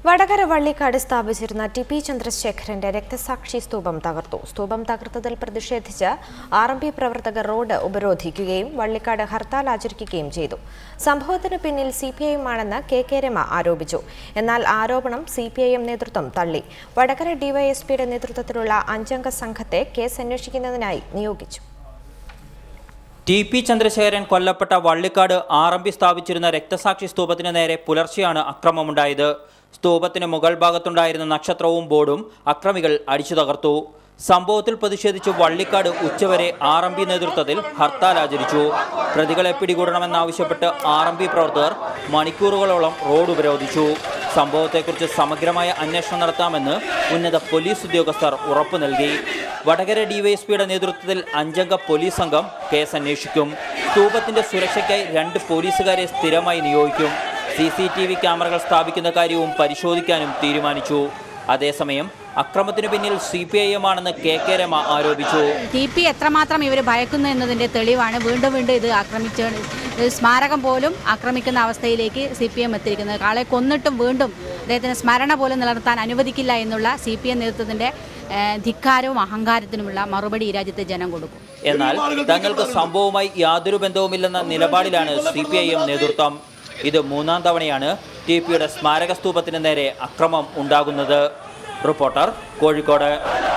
വടകര വള്ളിക്കാട് സ്ഥാപിച്ചിരുന്ന T P ചന്ദ്രശേഖരന്റെ രക്തസാക്ഷി സ്തൂപം തകർത്തു സ്തൂപം തകർത്തതിൽ പ്രതിഷേധിച്ച് ആർ എം പി പ്രവർത്തകർ റോഡ് ഉപരോധിക്കുകയും വള്ളിക്കാട് ഹർത്താൽ ആചരിക്കുകയും ചെയ്തു സംഭവത്തിന് പിന്നിൽ സി പി ഐ എം ആണെന്ന് കെ കെ രമ ആരോപിച്ചു എന്നാൽ ആരോപണം സി പി ഐ എം നേതൃത്വം തള്ളി വടകര ഡിവൈഎസ്പിയുടെ നേതൃത്വത്തിലുള്ള അഞ്ചംഗ സംഘത്തെ കേസ് അന്വേഷിക്കുന്നതിനായി നിയോഗിച്ചു ടി പി ചന്ദ്രശേഖരൻ കൊല്ലപ്പെട്ട വള്ളിക്കാട് ആർ എം പി സ്ഥാപിച്ചിരുന്ന രക്തസാക്ഷി സ്തൂപത്തിന് നേരെ പുലർച്ചെയാണ് അക്രമമുണ്ടായത് സ്തൂപത്തിന് മുകൾ ഭാഗത്തുണ്ടായിരുന്ന നക്ഷത്രവും ബോർഡും അക്രമികൾ അടിച്ചു തകർത്തു സംഭവത്തിൽ പ്രതിഷേധിച്ച് വള്ളിക്കാട് ഉച്ചവരെ ആർ എം പി നേതൃത്വത്തിൽ ഹർത്താൽ ആചരിച്ചു പ്രതികളെ പിടികൂടണമെന്നാവശ്യപ്പെട്ട് ആർ എം പി പ്രവർത്തകർ മണിക്കൂറുകളോളം റോഡ് ഉപരോധിച്ചു സംഭവത്തെക്കുറിച്ച് സമഗ്രമായ അന്വേഷണം നടത്താമെന്ന് ഉന്നത പോലീസ് ഉദ്യോഗസ്ഥർ ഉറപ്പു നൽകി വടകര ഡിവൈഎസ്പിയുടെ നേതൃത്വത്തിൽ അഞ്ചംഗ പോലീസ് സംഘം കേസ് അന്വേഷിക്കും സ്തൂപത്തിന്റെ സുരക്ഷയ്ക്കായി രണ്ട് പോലീസുകാരെ സ്ഥിരമായി നിയോഗിക്കും സി സി ടി വി ക്യാമറകൾ സ്ഥാപിക്കുന്ന കാര്യവും പരിശോധിക്കാനും തീരുമാനിച്ചു അതേസമയം അക്രമത്തിനു പിന്നിൽ സി പി ഐ എം ആണെന്ന് കെ കെ രമ ആരോപിച്ചു ടി പി എത്രമാത്രം ഇവർ ഭയക്കുന്നു എന്നതിൻ്റെ തെളിവാണ് വീണ്ടും വീണ്ടും ഇത് ആക്രമിച്ച് ഇത് സ്മാരകം പോലും ആക്രമിക്കുന്ന അവസ്ഥയിലേക്ക് സി പി എം എത്തിയിരിക്കുന്നത് ആളെ കൊന്നിട്ടും വീണ്ടും അദ്ദേഹത്തിന് സ്മരണ പോലും നിലനിർത്താൻ അനുവദിക്കില്ല എന്നുള്ള സി പി എം നേതൃത്വത്തിൻ്റെ ഏഹ്, ധിക്കാരവും അഹങ്കാരത്തിനുമുള്ള മറുപടി ഈ രാജ്യത്തെ ജനം കൊടുക്കും എന്നാൽ തങ്ങൾക്ക് സംഭവവുമായി യാതൊരു ബന്ധവുമില്ലെന്ന നിലപാടിലാണ് സി പി ഐ എം നേതൃത്വം ഇത് മൂന്നാം തവണയാണ് ടി പിയുടെ സ്മാരക സ്തൂപത്തിന് നേരെ അക്രമം ഉണ്ടാകുന്നത് റിപ്പോർട്ടർ കോഴിക്കോട്